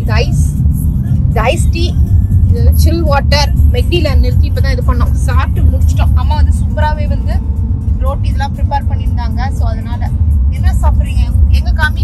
Ice ice tea chill water மெக்டில நிறுத்தி இப்பதான் இது பண்ணோம் சாப்பிட்டு முடிச்சிட்டோம் அம்மா வந்து சூப்பராகவே வந்து ரோட்டி இதெல்லாம் ப்ரிப்பேர் பண்ணியிருந்தாங்க ஸோ அதனால என்ன சாப்பிட்றீங்க எங்க காமி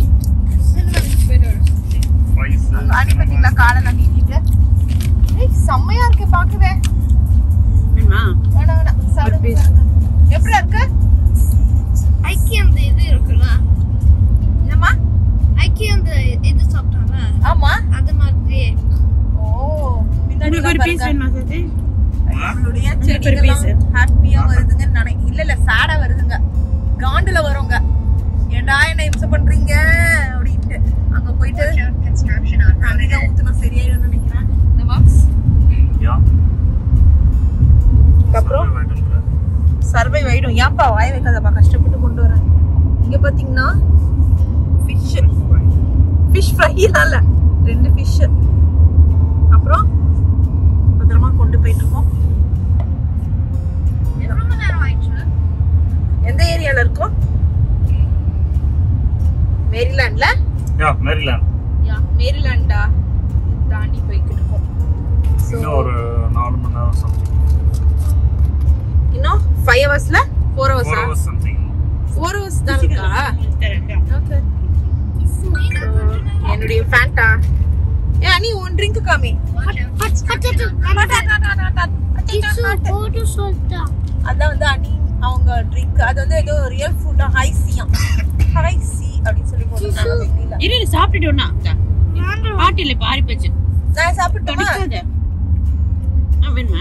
அங்க அடி பார்த்தீங்களா காலெல்லாம் நீட்டிட்டு ஏய் செம்மையா இருக்கு பார்க்கவே வேணுமா வேணாம் வேணாம் சாப்பிடு எப்படி இருக்கு ஐக்கிய அந்த இது இருக்குல்ல என்னம்மா ஐக்கிய அந்த இது சாப்பிட்டாங்க ஆமா அது மாதிரியே ஓ பின்னாடி உங்களுக்கு ஒரு பீஸ் வேணுமா சத்தி நம்மளுடைய உங்களுக்கு ஒரு piece. செடிகள்லாம் ஹாப்பியா வருதுங்க நினை இல்ல இல்ல சேடா வருதுங்க காண்டுல வருங்க ஏன்டா என்ன இம்சை பண்றீங்க அப்படின்ட்டு அங்க போயிட்டு தண்ணிதான் ஊத்துனா சரியாயிடும் நினைக்கிறேன் இந்த பாக்ஸ் அப்புறம் சர்வை ஆயிடும் ஏன்பா வாய வைக்காதப்பா கஷ்டப்பட்டு கொண்டு வரேன் இங்க பாத்தீங்கன்னா ஃபிஷ் ஃபிஷ் ஃப்ரைனால ரெண்டு ஃபிஷ் அப்புறம் பத்திரமா கொண்டு போயிட்டு இருக்கோம் ரொம்ப நேரம் ஆயிடுச்சு எந்த ஏரியால இருக்கோம் மேரிலாண்ட்ல யா மேரிலாண்ட் யா மேரிலாண்டா தாண்டி போய்கிட்டு இருக்கோம் So, இன்னும் ஒரு நாலு மணி நேரம் சம்திங் இன்னும் ஃபைவ் ஹவர்ஸ்ல ஃபோர் ஃபோர் ஹவர்ஸா ஹவர்ஸ் சம்திங் ஃபோர் ஹவர்ஸ் தான் இருக்கா ஓகே என்னுடைய ஃபேண்டா ஏ அனி ஒன் ட்ரிங்க் காமி போட்டு சொல்லிட்டா அதான் வந்து அனி அவங்க ட்ரிங்க் அது வந்து ஏதோ ரியல் ஃபுட்டா ஹைசியா ஹைசி அப்படின்னு சொல்லி போட்டுருக்காங்க வெட்டில இரு இரு, சாப்பிட்டுட்டு ஒண்ணா பாட்டில இப்ப ஆறி போச்சு நான் சாப்பிட்டுமா தொடிக்காத ஆ, வேணுமா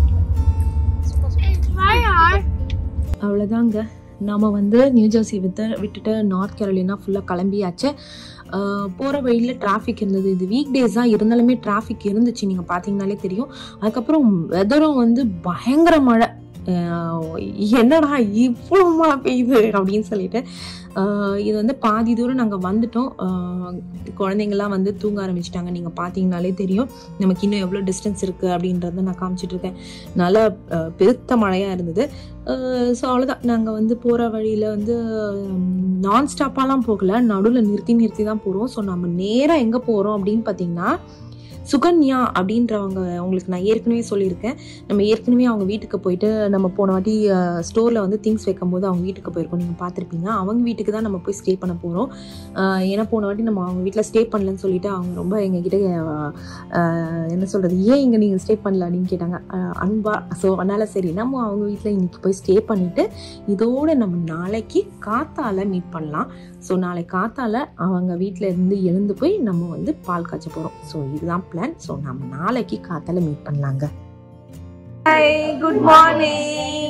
அவ்வளோதாங்க நாம் வந்து நியூ ஜெர்சி விட்டு விட்டுட்டு நார்த் கேரோலினா ஃபுல்லாக கிளம்பியாச்சு போகிற வழியில் டிராஃபிக் இருந்தது இது வீக் டேஸ் தான் இருந்தாலுமே டிராஃபிக் இருந்துச்சு நீங்கள் பார்த்தீங்கனாலே தெரியும் அதுக்கப்புறம் வெதரும் வந்து பயங்கர மழை ஆஹ் என்னடா இவ்வளோ மழை பெய்யுது அப்படின்னு சொல்லிட்டு ஆஹ் இது வந்து பாதி தூரம் நாங்கள் வந்துட்டோம் ஆஹ் குழந்தைங்கள்லாம் வந்து தூங்க ஆரம்பிச்சிட்டாங்க நீங்கள் பார்த்தீங்கனாலே தெரியும் நமக்கு இன்னும் எவ்வளோ டிஸ்டன்ஸ் இருக்குது அப்படின்றத நான் காமிச்சிட்டு இருக்கேன் நல்லா ஆஹ் பெருத்த மழையாக இருந்தது ஸோ அவ்வளோதான் நாங்கள் வந்து போகிற வழியில் வந்து நான் ஸ்டாப்பாலாம் போகல நடுவில் நிறுத்தி நிறுத்தி தான் போகிறோம் ஸோ நம்ம நேராக எங்கே போகிறோம் அப்படின்னு பார்த்தீங்கன்னா சுகன்யா அப்படின்றவங்க உங்களுக்கு நான் ஏற்கனவே சொல்லியிருக்கேன் நம்ம ஏற்கனவே அவங்க வீட்டுக்கு போயிட்டு நம்ம போன வாட்டி ஸ்டோரில் வந்து திங்ஸ் வைக்கும்போது அவங்க வீட்டுக்கு போயிருக்கோம் நீங்கள் பார்த்துருப்பீங்க அவங்க வீட்டுக்கு தான் நம்ம போய் ஸ்டே பண்ண போகிறோம் ஏன்னா போன வாட்டி நம்ம அவங்க வீட்டில் ஸ்டே பண்ணலன்னு சொல்லிட்டு அவங்க ரொம்ப எங்ககிட்ட ஆஹ், என்ன சொல்கிறது ஏன் இங்கே நீங்கள் ஸ்டே பண்ணல அப்படின்னு கேட்டாங்க ஆஹ், அன்பா ஸோ அதனால் சரி நம்ம அவங்க வீட்டில் இன்னைக்கு போய் ஸ்டே பண்ணிவிட்டு இதோட நம்ம நாளைக்கு காத்தால மீட் பண்ணலாம் ஸோ நாளை காத்தால அவங்க வீட்டில் இருந்து எழுந்து போய் நம்ம வந்து பால் காய்ச்ச போகிறோம் ஸோ இதுதான் பிளான் ஸோ நம்ம நாளைக்கு காத்தால மீட் பண்ணலாங்க hi good morning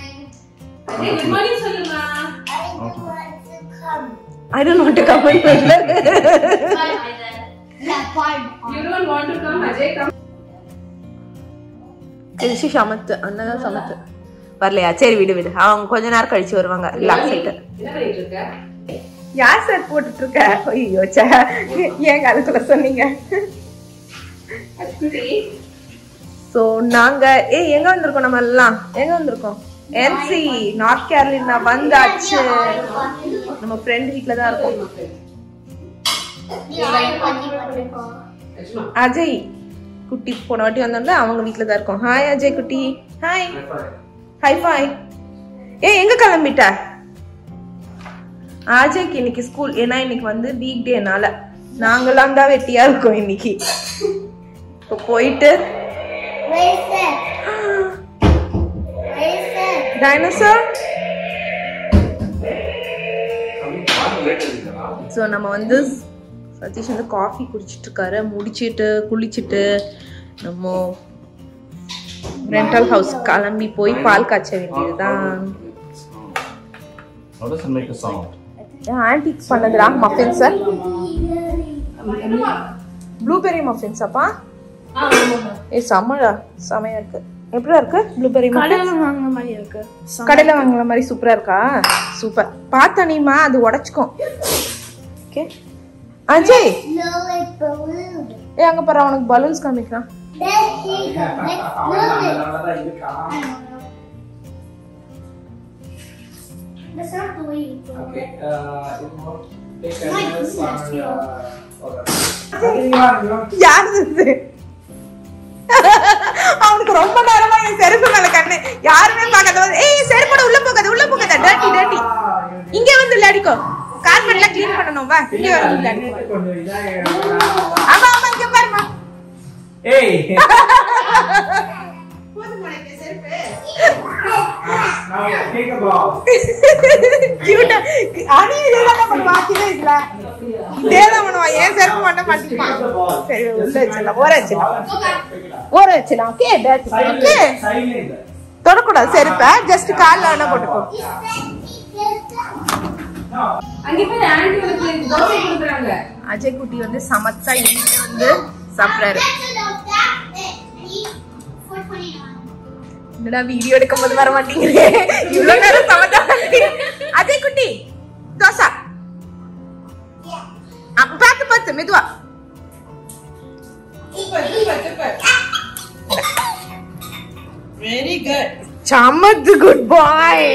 I don't want to come in Krishi சமத்து அண்ணன் தான் சமத்து வரலையா சரி விடு விடு அவங்க கொஞ்ச நேரம் கழிச்சு வருவாங்க ரிலாக்ஸ் ஆயிட்டு யார் சார் போட்டுட்டு இருக்க ஐயோ சே ஏங்க அதுக்குள்ள சொன்னீங்க ஸோ நாங்க ஏ எங்க வந்திருக்கோம் நம்ம எல்லாம் எங்க வந்திருக்கோம் என்சி நார்த் கேரளினா வந்தாச்சு நம்ம ஃப்ரெண்ட் வீட்ல தான் இருக்கோம் அஜய் குட்டி போன வாட்டி வந்தோம்ல அவங்க வீட்ல தான் இருக்கோம் ஹாய் அஜய் குட்டி ஹாய் ஹை ஃபை ஏ எங்க கிளம்பிட்ட அஜய்க்கு இன்னைக்கு ஸ்கூல் ஏன்னா இன்னைக்கு வந்து வீக் டேனால நாங்களாம் தான் வெட்டியா இருக்கோம் இன்னைக்கு இப்போ போயிட்டு டைனோசர் ஸோ நம்ம வந்து சதீஷ் வந்து காஃபி குடிச்சிட்டு இருக்காரு முடிச்சிட்டு குளிச்சிட்டு நம்ம ரெண்டல் ஹவுஸ் கிளம்பி போய் பால் காய்ச்ச வேண்டியதுதான் How does it make a sound? ஆன்டிக் பண்ணதுடா மஃபின் சார் ப்ளூபெர்ரி மஃபின்ஸ் அப்பா ஏ செம்மடா செமையா இருக்கு எப்படியா இருக்கு ப்ளூபெர்ரி கடையில வாங்குற மாதிரி இருக்கு கடையில வாங்குற மாதிரி சூப்பரா இருக்கா சூப்பர் பார்த்த நீமா அது உடைச்சுக்கும் ஓகே அஜய் ஏ அங்க பாரு அவனுக்கு பலூன்ஸ் காமிக்கிறான் That's not the way you put it. Okay, uh, it will take a minute or, uh, or யாரு இது? அவனுக்கு ரொம்ப நேரமா என் செருப்பு மேல கண்ணு யாருமே பார்க்காத போது, ஏய் செருப்போட உள்ள போகாத உள்ள போகாத டர்ட்டி டர்ட்டி இங்க வந்து விளையாடிக்கோ கார்பெட்ல க்ளீன் பண்ணணும் வா இங்க வந்து விளையாடிக்கோ ஆமா ஆமா இங்க பாருமா ஏய் now take a ball கியூட்டா அனி இதெல்லாம் பண்ணுவா சின்ன வயசுல இதேதான் பண்ணுவா ஏன் செருப்பு மட்டும் மாட்டிப்பான் சரி உள்ள வச்சிடலாம் ஓர வச்சிடலாம் ஓர வச்சிடலாம் ஓகே ஓகே silent தொடக்கூடாது செருப்ப ஜஸ்ட் கால்ல வேணா போட்டுக்கோ அஜய் குட்டி வந்து சமத்தா எங்க வந்து சாப்பிடுறாரு என்னடா வீடியோ எடுக்கும் போது வர மாட்டேங்குது இவ்வளவு நேரம் சமத்தா அஜய் குட்டி தோசை அ, பார்த்து பார்த்து மெதுவா வெரி குட் சமத்து குட் பாய்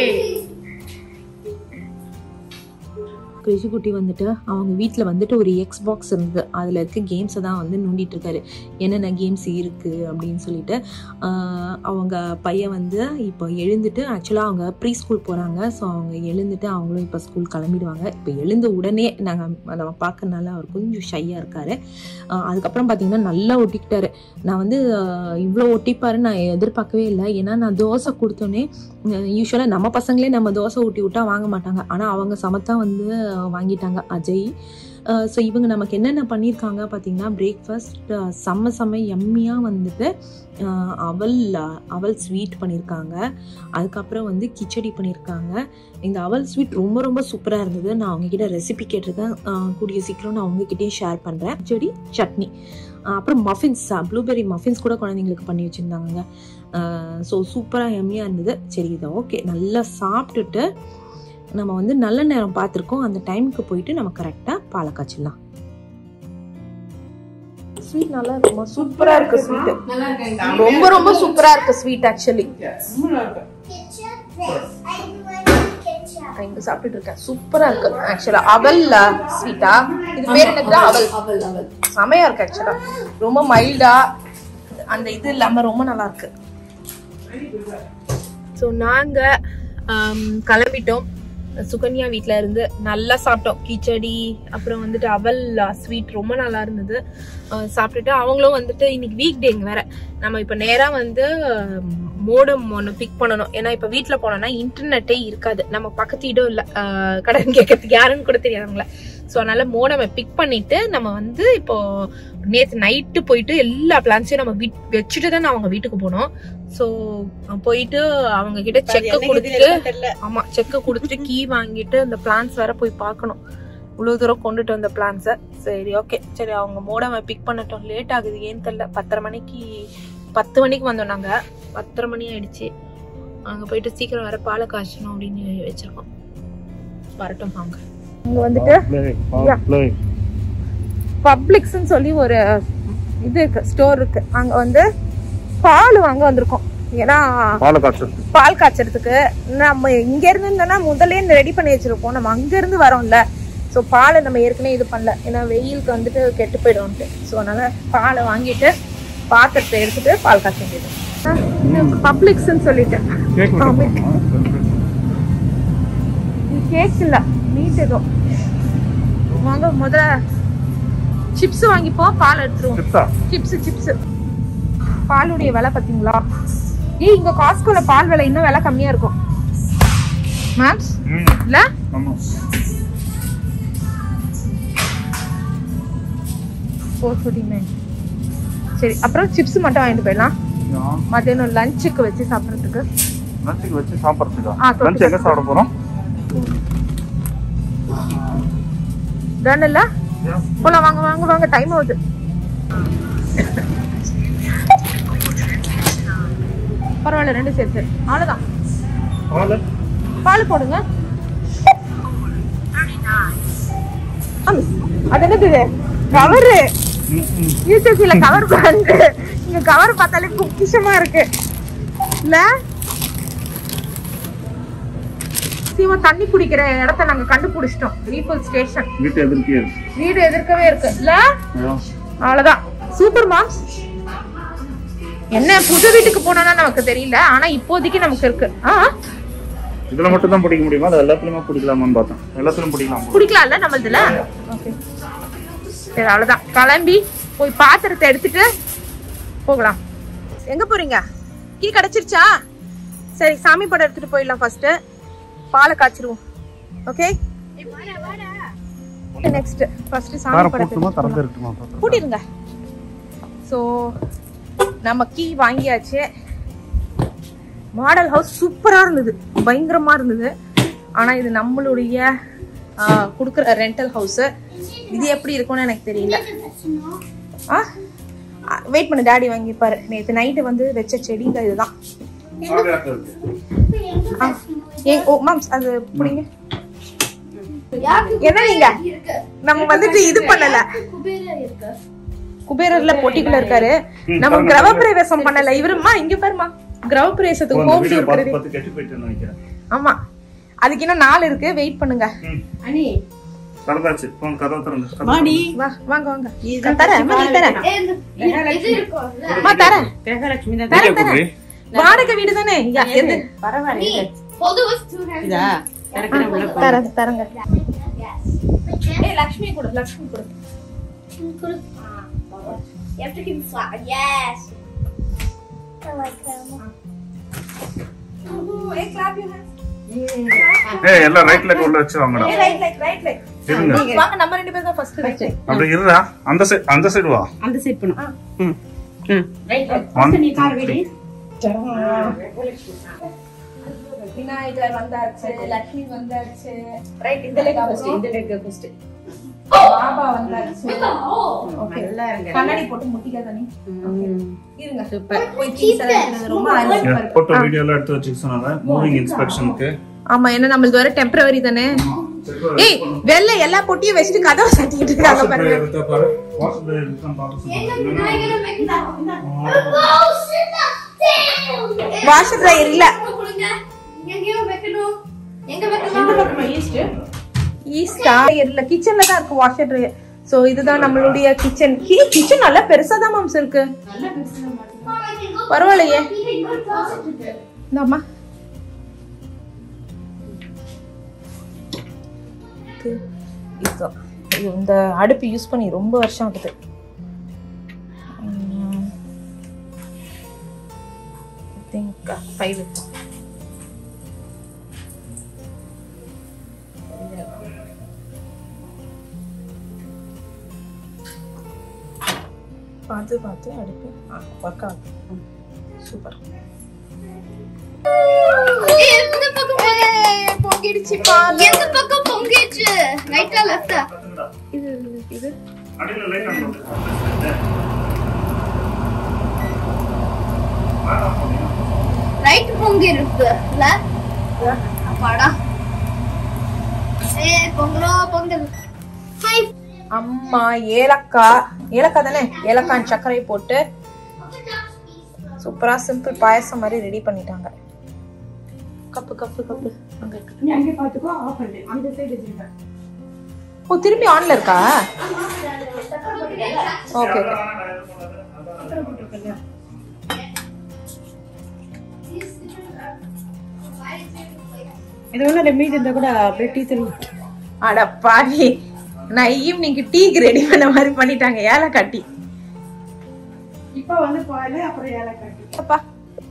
கிருஷி குட்டி வந்துட்டு அவங்க வீட்டில் வந்துட்டு ஒரு எக்ஸ் பாக்ஸ் இருந்தது அதில் இருக்க கேம்ஸை தான் வந்து நோண்டிட்டு இருக்காரு என்னென்ன கேம்ஸ் இருக்குது அப்படின்னு சொல்லிட்டு ஆஹ் அவங்க பையன் வந்து இப்போ எழுந்துட்டு ஆக்சுவலாக அவங்க ப்ரீ ஸ்கூல் போகிறாங்க ஸோ அவங்க எழுந்துட்டு அவங்களும் இப்போ ஸ்கூல் கிளம்பிடுவாங்க இப்போ எழுந்த உடனே நாங்கள் நம்ம பார்க்கறனால அவர் கொஞ்சம் ஷையாக இருக்காரு ஆஹ் அதுக்கப்புறம் பார்த்தீங்கன்னா நல்லா ஒட்டிக்கிட்டாரு நான் வந்து இவ்வளோ ஒட்டிப்பாரு நான் எதிர்பார்க்கவே இல்லை ஏன்னா நான் தோசை கொடுத்தோன்னே யூஸ்வலாக நம்ம பசங்களே நம்ம தோசை ஊட்டி விட்டா வாங்க மாட்டாங்க ஆனால் அவங்க சமத்தா வந்து வாங்கிட்டாங்க அஜய் ஸோ இவங்க நமக்கு என்னென்ன பண்ணியிருக்காங்க பார்த்தீங்கன்னா பிரேக்ஃபாஸ்ட் செம்ம செம்ம எம்மியாக வந்துட்டு அஹ், அவல் அவல் ஸ்வீட் பண்ணியிருக்காங்க அதுக்கப்புறம் வந்து கிச்சடி பண்ணியிருக்காங்க இந்த அவல் ஸ்வீட் ரொம்ப ரொம்ப சூப்பராக இருந்தது நான் அவங்கக்கிட்ட ரெசிபி கேட்டிருக்கேன் அஹ், கூடிய சீக்கிரம் நான் அவங்கக்கிட்டேயும் ஷேர் பண்ணுறேன் கிச்சடி சட்னி அஹ், அப்புறம் மஃபின்ஸ் ப்ளூபெர்ரி மஃபின்ஸ் கூட குழந்தைங்களுக்கு பண்ணி வச்சுருந்தாங்க ஸோ சூப்பராக எம்மியாக இருந்தது சரி இதை ஓகே நல்லா சாப்பிட்டுட்டு நம்ம வந்து நல்ல நேரம் பார்த்துருக்கோம் அந்த டைமுக்கு போயிட்டு நம்ம கரெக்டாக பாலை காய்ச்சிடலாம் ஸ்வீட் நல்லா இருக்குமா சூப்பரா இருக்கு ஸ்வீட் ரொம்ப ரொம்ப சூப்பரா இருக்கு ஸ்வீட் ஆக்சுவலி இங்க சாப்பிட்டுட்டு இருக்கேன் சூப்பரா இருக்கு ஆக்சுவலா அவல் ஸ்வீட்டா இது பேர் என்னது அவல் அவல் அவல் செமையா இருக்கு ஆக்சுவலா ரொம்ப மைல்டா அந்த இது இல்லாம ரொம்ப நல்லா இருக்கு ஸோ நாங்க ஆம், கிளம்பிட்டோம் சுகன்யா வீட்ல இருந்து நல்லா சாப்பிட்டோம் கிச்சடி அப்புறம் வந்துட்டு அவல் ஸ்வீட் ரொம்ப நல்லா இருந்தது அஹ் சாப்பிட்டுட்டு அவங்களும் வந்துட்டு இன்னைக்கு வீக் டேங்க வேற நம்ம இப்ப நேரா வந்து மோடம் ஒன்று பிக் பண்ணணும் ஏன்னா இப்ப வீட்ல போனோம்னா இன்டர்நெட்டே இருக்காது நம்ம பக்கத்து இடம் இல்ல அஹ் கடன் கேட்கறதுக்கு யாருன்னு கூட தெரியாதவங்கள ஸோ அதனால மோடமை பிக் பண்ணிட்டு நம்ம வந்து இப்போ நேத்து நைட்டு போயிட்டு எல்லா பிளான்ஸையும் நம்ம வீட் வச்சுட்டு தான் அவங்க வீட்டுக்கு போனோம் ஸோ போயிட்டு அவங்க கிட்ட செக்க கொடுத்துட்டு தெரியல ஆமா செக்க கொடுத்துட்டு கீ வாங்கிட்டு அந்த பிளான்ஸ் வேற போய் பார்க்கணும் இவ்வளவு தூரம் கொண்டுட்டு வந்த பிளான்ஸை சரி ஓகே சரி அவங்க மோடம் பிக் பண்ணட்டும் லேட் ஆகுது ஏன்னு தெரியல பத்தரை மணிக்கு பத்து மணிக்கு வந்தோம் நாங்க பத்தரை மணி ஆயிடுச்சு அங்க போயிட்டு சீக்கிரம் வர பாலை காய்ச்சணும் அப்படின்னு வச்சிருக்கோம் வரட்டும் அவங்க இங்க வந்துட்டு Play, Yeah. play. பப்ளிக்ஸ்னு சொல்லி ஒரு இது இருக்கு ஸ்டோர் இருக்கு அங்க வந்து பால் வாங்க வந்திருக்கோம் ஏன்னா பாலை காய்ச்சல் பால் காய்ச்சறதுக்கு நம்ம இங்க இருந்து இருந்தோம்னா முதல்ல இந்த ரெடி பண்ணி வச்சிருப்போம் நம்ம அங்க இருந்து வரோம்ல ஸோ பாலை நம்ம ஏற்கனவே இது பண்ணல ஏன்னா வெயிலுக்கு வந்துட்டு கெட்டு போயிடும்ட்டு ஸோ அதனால பாலை வாங்கிட்டு பாத்திரத்தை எடுத்துட்டு பால் காய்ச்ச வேண்டியது பப்ளிக்ஸ்ன்னு சொல்லிட்டு கேக் ஆமா. கேக் இல்ல மீட் ஏதோ வாங்க முதல்ல சிப்ஸ் வாங்கிப்போம் பால் எடுத்துருவோம் சிப்ஸா சிப்ஸ் சிப்ஸ் பாலுடைய விலை பாத்தீங்களா ஏய் இங்க காஸ்கோல பால் விலை இன்னும் விலை கம்மியா இருக்கும் மேம்ஸ் ம் இல்ல ஆமா ஃபோர் ஃபோர்ட்டி நைன் சரி அப்புறம் சிப்ஸ் மட்டும் வாங்கிட்டு போயிடலாம் மத்தியானம் லஞ்சுக்கு வச்சு சாப்பிட்றதுக்கு லஞ்சுக்கு வச்சு சாப்பிட்றதுக்கா ஆ, தொட்டு லஞ்ச் எங்க சாப்பிட போறோம் டன் இல்ல போலாம் வாங்க வாங்க வாங்க டைம் ஆகுது பரவாயில்ல ரெண்டு சரி சரி அவ்வளோதான் பால் பால் போடுங்க ஆம், அது என்னது இது கவரு ம் ம் யூசிசில கவர் பிராண்ட் இங்க கவர் பார்த்தாலே பொக்கிஷமா இருக்கு இல்ல சீமா தண்ணி குடிக்கிற இடத்த நாங்க கண்டுபிடிச்சிட்டோம் ரீஃபில் ஸ்டேஷன் வீட்டு எதிர்க்கே இருக்கு வீடு எதிர்க்கவே இருக்கு இல்ல Yeah. அவ்வளவுதான் சூப்பர் மாம்ஸ் என்ன புது வீட்டுக்கு போனோம்னா நமக்கு தெரியல ஆனா இப்போதைக்கு நமக்கு இருக்கு ஆ இதுல மட்டும் தான் பிடிக்க முடியுமா அது எல்லாத்துலயுமே பிடிக்கலாமான்னு பார்த்தேன் எல்லாத்துலயும் பிடிக்கலாம் போல. குடிக்கலாம்ல நம்மளதுல ஓகே சரி அவ்வளவுதான் கிளம்பி போய் பாத்திரத்தை எடுத்துட்டு போகலாம் எங்க போறீங்க கீ கிடைச்சிருச்சா சரி சாமி படம் எடுத்துட்டு போயிடலாம் ஃபர்ஸ்ட் பாலை காய்ச்சிருவோம் ஓகே நெக்ஸ்ட் ஃபர்ஸ்ட் சாமி காரை படம் போட்டுமா திறந்து இருக்குமா கூட்டிடுங்க ஸோ நம்ம கீ வாங்கியாச்சு மாடல் ஹவுஸ் சூப்பராக இருந்தது பயங்கரமாக இருந்தது ஆனால் இது நம்மளுடைய கொடுக்குற ரெண்டல் ஹவுஸு இது எப்படி இருக்கும்னு எனக்கு தெரியல ஆ வெயிட் பண்ணு டாடி வாங்கியிருப்பாரு நேற்று நைட்டு வந்து வச்ச செடிங்க இதுதான் ஆ, ஏ- ஓ மாம்ஸ் அது பிடிங்க என்ன நீங்க நம்ம வந்துட்டு இது பண்ணல குபேரர் இருக்கு குபேரர்ல பொட்டிக்குள்ள இருக்காரு நம்ம கிரவ பிரவேசம் பண்ணல இவருமா இங்க பாருமா கிரவ பிரவேசத்துக்கு ஹோம் வீடியோ டூர் பார்த்து பார்த்து கெட்டு போயிட்டு நினைக்கிறேன் ஆமா அதுக்கு இன்னும் நாள் இருக்கு வெயிட் பண்ணுங்க அனி திறந்தாச்சு போன் கதவு திறந்து கதவு வாடி வா வாங்க வாங்க நான் தரேன் அம்மா, நீ தரேன் ஏய், இந்த- இது இருக்கும்ல அம்மா தரேன் கிரகலட்சுமி தான் தரேன் தரேன் வாடகை வீடு தானே இங்க எது பரவாயில்ல Hold it with two hands. இதா திறக்கிற உள்ள பாரு. தரேன் தரங்க Yes. ஏய் லக்ஷ்மி கொடு லக்ஷ்மி கொடு You have to keep it flat. Yes. I like them. ஏய் கிளாப் யூ ஹேண்ட்ஸ் ஏய் எல்லாம் ரைட் லெக் உள்ள வச்சு வாங்கடா ஏய் ரைட் லைக் ரைட் லைக் இருங்க வாங்க நம்ம ரெண்டு பேரும் தான் ஃபர்ஸ்ட் ரைட் லைக் அப்படி இருடா அந்த சைடு அந்த சைடு வா அந்த சைட் பண்ணும் ம் ம் ஒன் நீ கார் விடு விநாயகர் வந்தாச்சு லக்ஷ்மி வந்தாச்சு ரைட் இந்த லைக் ஃபர்ஸ்ட் இந்த லெக் ஃபர்ஸ்ட் பாபா வந்தாச்சு ஓகே நல்லா இருங்க கண்ணாடி போட்டு முட்டிக்காத நீ ம். இருங்க சூப்பர் போய் கீஸ் எடுக்கிறது ரொம்ப அழகா இருக்கு போட்டோ வீடியோ எல்லாம் எடுத்து வச்சுக்க சொன்னாங்க மூவிங் இன்ஸ்பெக்ஷனுக்கு ஆமா என்ன நம்மளுக்கு வர டெம்பரவரி தானே ஏய் வெள்ள எல்லா பொட்டியும் வச்சுட்டு கதவை சாத்திக்கிட்டு இருக்காங்க பாருங்க எடுத்தா பாரு வாசல் இருக்கான்னு பார்க்க சொன்னாங்க Now you're gonna make that. Oh, sit down. Damn. Washer dryer இல்ல கொடுங்க. எங்கேயோ வைக்கணும். எங்க வைக்கணும்? ஈஸ்டா இல்ல கிச்சன்ல தான் இருக்கு வாஷர் ட்ரையர் சோ இதுதான் நம்மளுடைய கிச்சன் கிச்சன் நல்லா பெருசா தான் மாம்ஸ் இருக்கு Mom, I can go. பரவாயில்லையே You can go closet to it. இந்தாம்மா இது இதுதான். இது இந்த அடுப்பு யூஸ் பண்ணி ரொம்ப வருஷம் ஆகுது திங்க் ஃபைவ் பார்த்து பார்த்து அடுப்பு ஒர்க் ஆகுது சூப்பர் ஏய், எந்த பக்கம் பொங்கி- பொங்கிடுச்சு பால் எந்த பக்கம் பொங்கிடுச்சு ரைட்டா லெஃப்டா இது இது அடியில லைட் ஆன் பண்ணு ரைட் பொங்கி இருக்கு இல்ல அப்பாடா ஏய் பொங்கலோ பொங்கல் ஹாய் அம்மா ஏலக்காய் ஏலக்காய் தானே ஏலக்காய் சர்க்கரை போட்டு சூப்பரா சிம்பிள் பாயசம் மாதிரி ரெடி பண்ணிட்டாங்க கப்பு கப்பு கப்பு அங்க இருக்கு. நீ அங்கே பாத்துக்கோ ஆஃப் பண்ணு அந்த சைடு வச்சிருக்கேன் ஓ திருப்பி ஆன்ல இருக்கா ஓகே ஓகே இது ஒன்றும் மீதி இருந்தா கூட அப்படியே டீ தருவோம் அட பாவி நான் ஈவினிங்க்கு டீக்கு ரெடி பண்ண மாதிரி பண்ணிட்டாங்க ஏலக்காய் டீ இப்போ வந்து பால் அப்புறம் ஏலக்காய் அப்பா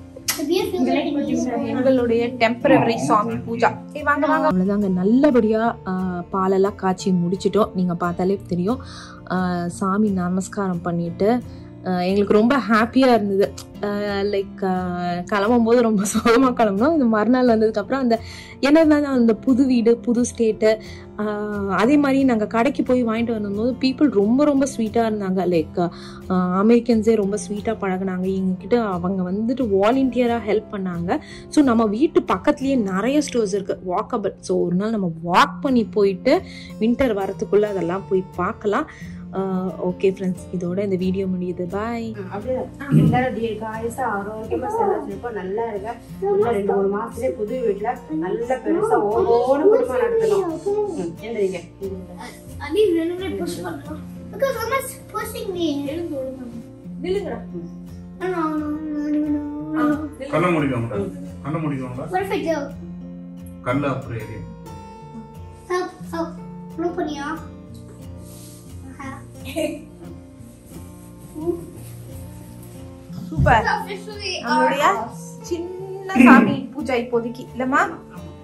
எங்களுடைய டெம்பரவரி சாமி பூஜா ஏய் வாங்க வாங்க அவ்வளோதாங்க நல்லபடியாக பாலெல்லாம் காய்ச்சி முடிச்சிட்டோம் நீங்கள் பார்த்தாலே தெரியும் ஆஹ் சாமி நமஸ்காரம் பண்ணிட்டு ஆஹ் எங்களுக்கு ரொம்ப ஹாப்பியாக இருந்தது லைக் கிளம்பும் போது ரொம்ப சோகமாக கிளம்புனோம் இந்த மறுநாள் வந்ததுக்கப்புறம் அந்த என்னதான் அந்த புது வீடு புது ஸ்டேட்டு அதே மாதிரி நாங்கள் கடைக்கு போய் வாங்கிட்டு வரும்போது பீப்புள் ரொம்ப ரொம்ப ஸ்வீட்டாக இருந்தாங்க லைக் அமெரிக்கன்ஸே ரொம்ப ஸ்வீட்டாக பழகுனாங்க எங்ககிட்ட அவங்க வந்துட்டு வாலண்டியராக ஹெல்ப் பண்ணாங்க ஸோ நம்ம வீட்டு பக்கத்துலேயே நிறைய ஸ்டோர்ஸ் இருக்குது வாக்கபிள் ஸோ ஒரு நாள் நம்ம வாக் பண்ணி போயிட்டு வின்டர் வரத்துக்குள்ளே அதெல்லாம் போய் பார்க்கலாம் ஓகே ஃப்ரெண்ட்ஸ் இதோட இந்த வீடியோ முடியுது பாய் அப்படியே எல்லாரும் தீர்காயுசா ஆரோக்கியமா செலவு நல்லா இருக்க இன்னும் ரெண்டு மூணு மாசத்துலயே புது வீட்டுல நல்ல பெருசா ஓஹோன்னு குடும்பம் நடத்தணும் ம், எந்திரிங்க அனி ரெண்டு புஷ் பண்ணலாம் Because someone's pushing me. நில்லுங்கடா No, no, no, no, no, no. கண்ணை முடிக்கோங்கடா கண்ணை முடிக்கோங்கடா What if I do? கண்ணில் அப்புறம் எரியும் Help, help. No putting off. Super Officially, நம்மளுடைய சின்ன சாமி பூஜை இப்போதைக்கு இல்லம்மா